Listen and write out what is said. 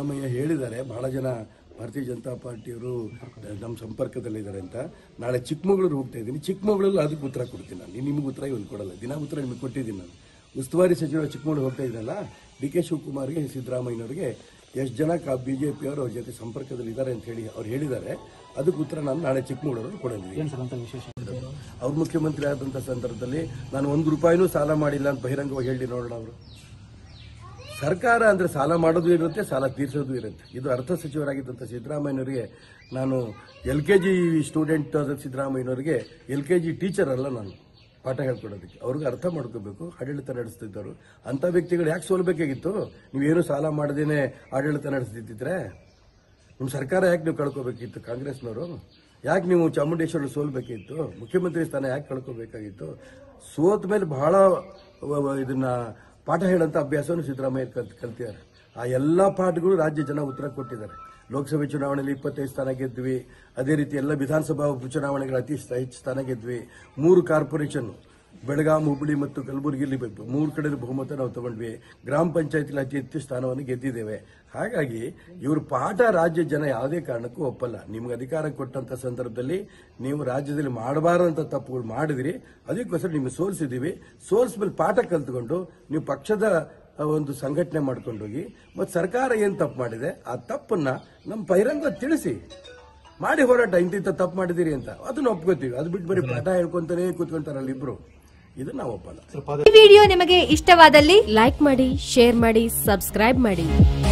ಸಿದ್ದರಾಮಯ್ಯ ಹೇಳಿದ್ದಾರೆ ಬಹಳ ಜನ ಭಾರತೀಯ ಜನತಾ ಪಾರ್ಟಿಯವರು ನಮ್ಮ ಸಂಪರ್ಕದಲ್ಲಿದ್ದಾರೆ ಅಂತ ನಾಳೆ ಚಿಕ್ಕಮಗಳೂರು ಹೋಗ್ತಾ ಇದ್ದೀನಿ ಚಿಕ್ಕಮಗಳೂರು ಅದಕ್ಕೆ ಉತ್ತರ ಕೊಡ್ತೀನಿ ನಾನು ನೀನು ನಿಮಗೆ ಉತ್ತರ ಇವತ್ತು ಕೊಡಲ್ಲ ದಿನ ಉತ್ತರ ನಿಮಗೆ ಕೊಟ್ಟಿದ್ದೀನಿ ನಾನು ಉಸ್ತುವಾರಿ ಸಚಿವರು ಚಿಕ್ಕಮಗಳೂರು ಹೋಗ್ತಾ ಇದ್ದೀನಲ್ಲ ಡಿ ಕೆ ಶಿವಕುಮಾರ್ಗೆ ಸಿದ್ದರಾಮಯ್ಯನವರಿಗೆ ಎಷ್ಟು ಜನ ಕಾ ಬಿ ಜೆ ಪಿಯವರು ಅವ್ರ ಜೊತೆ ಸಂಪರ್ಕದಲ್ಲಿ ಇದ್ದಾರೆ ಅಂತ ಹೇಳಿ ಅವ್ರು ಹೇಳಿದ್ದಾರೆ ಅದಕ್ಕೆ ಉತ್ತರ ನಾನು ನಾಳೆ ಚಿಕ್ಕಮಗಳೂರು ಕೊಡೋದಿಲ್ಲ ಏನ್ ಸರ್ ಅಂತ ವಿಶೇಷ ಅವ್ರು ಮುಖ್ಯಮಂತ್ರಿ ಆದಂಥ ಸಂದರ್ಭದಲ್ಲಿ ನಾನು ಒಂದು ರೂಪಾಯಿನೂ ಸಾಲ ಮಾಡಿಲ್ಲ ಅಂತ ಬಹಿರಂಗವಾಗಿ ಹೇಳಿ ನೋಡೋಣ ಅವರು ಸರ್ಕಾರ ಅಂದ್ರೆ ಸಾಲ ಮಾಡೋದು ಇರುತ್ತೆ ಸಾಲ ತೀರಿಸೋದು ಇರುತ್ತೆ ಇದು ಅರ್ಥ ಸಚಿವರಾಗಿದ್ದಂಥ ಸಿದ್ದರಾಮಯ್ಯನವರಿಗೆ ನಾನು ಎಲ್ ಕೆ ಜಿ ಸ್ಟೂಡೆಂಟ್ ಆದ ಸಿದ್ದರಾಮಯ್ಯನವರಿಗೆ ಎಲ್ ಕೆ ಜಿ ಟೀಚರ್ ಅಲ್ಲ ನಾನು ಪಾಠ ಹೇಳ್ಕೊಡೋದಕ್ಕೆ ಅವ್ರಿಗೆ ಅರ್ಥ ಮಾಡ್ಕೋಬೇಕು ಆಡಳಿತ ನಡೆಸ್ತಿದ್ದರು ಅಂಥ ವ್ಯಕ್ತಿಗಳು ಯಾಕೆ ಸೋಲ್ಬೇಕಾಗಿತ್ತು ನೀವೇನು ಸಾಲ ಮಾಡದೇನೆ ಆಡಳಿತ ನಡೆಸ್ತಿದ್ದಿದ್ರೆ ನಿಮ್ಮ ಸರ್ಕಾರ ಯಾಕೆ ನೀವು ಕಳ್ಕೋಬೇಕಿತ್ತು ಕಾಂಗ್ರೆಸ್ನವರು ಯಾಕೆ ನೀವು ಚಾಮುಂಡೇಶ್ವರಿ ಸೋಲ್ಬೇಕಿತ್ತು ಮುಖ್ಯಮಂತ್ರಿ ಸ್ಥಾನ ಯಾಕೆ ಕಳ್ಕೋಬೇಕಾಗಿತ್ತು ಸೋತ ಮೇಲೆ ಬಹಳ ವ- ವ- ಇದನ್ನ ಪಾಠ ಹೇಳೋಂಥ ಅಭ್ಯಾಸವನ್ನು ಸಿದ್ದರಾಮಯ್ಯ ಕಲ್ ಕಲ್ತಿದ್ದಾರೆ ಆ ಎಲ್ಲ ಪಾಠಗಳು ರಾಜ್ಯ ಜನ ಉತ್ತರ ಕೊಟ್ಟಿದ್ದಾರೆ ಲೋಕಸಭೆ ಚುನಾವಣೆಯಲ್ಲಿ ಇಪ್ಪತ್ತೈದು ಸ್ಥಾನ ಗೆದ್ವಿ ಅದೇ ರೀತಿ ಎಲ್ಲ ವಿಧಾನಸಭಾ ಉಪಚುನಾವಣೆಗಳ ಅತಿ ಸ- ಹೆಚ್ಚು ಸ್ಥಾನ ಗೆದ್ವಿ ಮೂರು ಕಾರ್ಪೊರೇಷನ್ ಬೆಳಗಾಂ ಹುಬ್ಬಳ್ಳಿ ಮತ್ತು ಕಲಬುರಗಿಯಲ್ಲಿ ಬ- ಮೂರು ಕಡೆ ಬಹುಮತ ನಾವು ತಗೊಂಡ್ವಿ ಗ್ರಾಮ ಪಂಚಾಯತಿಲಿ ಅತಿ ಹೆಚ್ಚು ಸ್ಥಾನವನ್ನು ಗೆದ್ದಿದ್ದೇವೆ ಹಾಗಾಗಿ ಇವ್ರ ಪಾಠ ರಾಜ್ಯ ಜನ ಯಾವುದೇ ಕಾರಣಕ್ಕೂ ಒಪ್ಪಲ್ಲ ನಿಮ್ಗೆ ಅಧಿಕಾರ ಕೊಟ್ಟಂತ ಸಂದರ್ಭದಲ್ಲಿ ನೀವು ರಾಜ್ಯದಲ್ಲಿ ಮಾಡಬಾರದಂತ ತಪ್ಪುಗಳು ಮಾಡಿದಿರಿ ಅದಕ್ಕೋಸ್ಕರ ನಿಮ್ಗೆ ಸೋಲಿಸಿದೀವಿ ಸೋಲ್ಸ್ಮೇಲೆ ಪಾಠ ಕಲ್ತ್ಕೊಂಡು ನೀವು ಪಕ್ಷದ ಆ, ಒಂದು ಸಂಘಟನೆ ಮಾಡ್ಕೊಂಡೋಗಿ ಮತ್ತು ಸರ್ಕಾರ ಏನು ತಪ್ಪು ಮಾಡಿದೆ ಆ ತಪ್ಪನ್ನ ನಮ್ಮ ಬಹಿರಂಗ ತಿಳಿಸಿ ಮಾಡಿ ಹೋರಾಟ ಇಂತಿಂತ ತಪ್ಪು ಮಾಡಿದಿರಿ ಅಂತ ಅದನ್ನ ಒಪ್ಕೋತೀವಿ ಅದು ಬಿಟ್ಟು ಬರೀ ಪಾಠ ಹೇಳ್ಕೊಂತಾನೆ ಕೂತ್ಕೊಂತಾರಲ್ಲ ಇಬ್ರು ಇದನ್ನ ನಾವು ಒಪ್ಪಲ್ಲ ಸರ್ ಪಾದ ಈ ವಿಡಿಯೋ ನಿಮಗೆ ಇಷ್ಟವಾದಲ್ಲಿ ಲೈಕ್ ಮಾಡಿ ಶೇರ್ ಮಾಡಿ ಸಬ್ಸ್ಕ್ರೈಬ್ ಮಾಡಿ